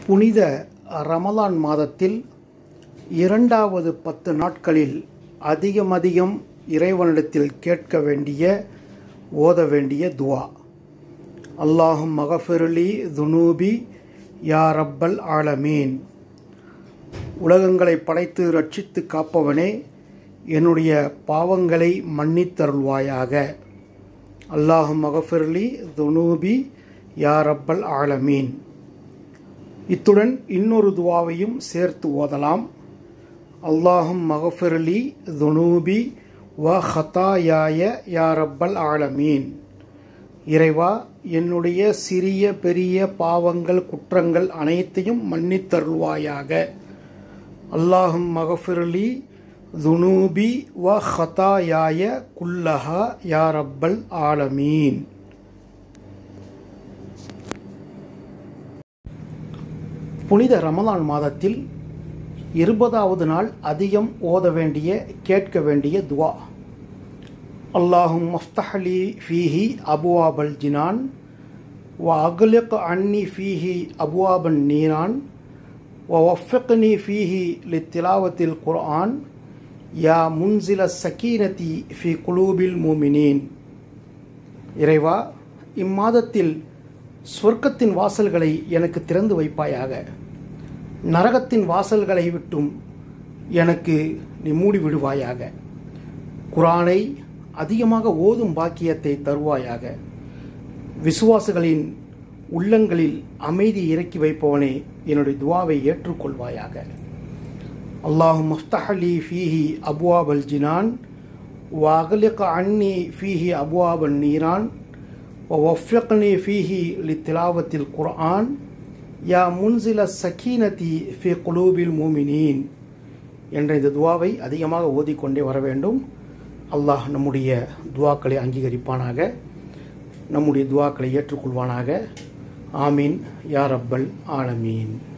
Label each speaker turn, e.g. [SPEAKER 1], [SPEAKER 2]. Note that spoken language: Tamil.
[SPEAKER 1] புனித ரமலான் மாதத்தில் இரண்டாவது பத்து நாட்களில் அதிகமதிகம் இறைவனிடத்தில் கேட்க வேண்டிய ஓத வேண்டிய துவா அல்லாஹும் மகஃபிருலி துனூபி யா ரப்பல் ஆலமீன் உலகங்களை படைத்து ரட்சித்து காப்பவனே என்னுடைய பாவங்களை மன்னித்தருள்வாயாக அல்லாஹும் மகஃபிர்லி துனூபி யா ரப்பல் ஆலமீன் இத்துடன் இன்னொரு துவாவையும் சேர்த்து ஓதலாம் அல்லாஹும் மகஃபிர்லி துனூபி வ ஹதாயாய யா ரப்பல் ஆலமீன் இறைவா என்னுடைய சிறிய பெரிய பாவங்கள் குற்றங்கள் அனைத்தையும் மன்னித்தருள்வாயாக அல்லாஹும் மகஃபிர்லி துனூபி வ ஹதாயாய குல்லஹா யா ரப்பல் ஆலமீன் புனித ரமலான் மாதத்தில் இருபதாவது நாள் அதிகம் ஓத வேண்டிய கேட்க வேண்டிய துவா அல்லாஹும் மஃப்தஹலி ஃபீஹி அபுவாபல் ஜினான் வ அக்லிக் அன்னி ஃபீஹி அபுவாபன் நீரான் வ வஃபிக்னி ஃபீஹி லித்திலாவத்தில் குர்ஆன் யா முன்சில சக்கீனதி ஃபி குலூபில் மூமினீன் இறைவா இம்மாதத்தில் சொர்க்கத்தின் வாசல்களை எனக்கு திறந்து வைப்பாயாக நரகத்தின் வாசல்களை விட்டும் எனக்கு நீ மூடி விடுவாயாக குரானை அதிகமாக ஓதும் பாக்கியத்தை தருவாயாக விசுவாசிகளின் உள்ளங்களில் அமைதி இறக்கி வைப்பவனே என்னுடைய துவாவை ஏற்றுக்கொள்வாயாக அல்லாஹு மஃப்தஹலி ஃபீஹி அபுவாபல் ஜினான் வகலிக அன்னி ஃபீஹி அபுவாபல் நீரான் ووفقني فيه لتلاوة القرآن யா முன்சில சக்கீனதி ஃபி குலூபில் மூமினீன் என்ற இந்த துவாவை அதிகமாக ஓதிக்கொண்டே வர வேண்டும் அல்லாஹ் நம்முடைய துவாக்களை அங்கீகரிப்பானாக நம்முடைய துவாக்களை ஏற்றுக்கொள்வானாக ஆமீன் யா ரப்பல் ஆலமீன்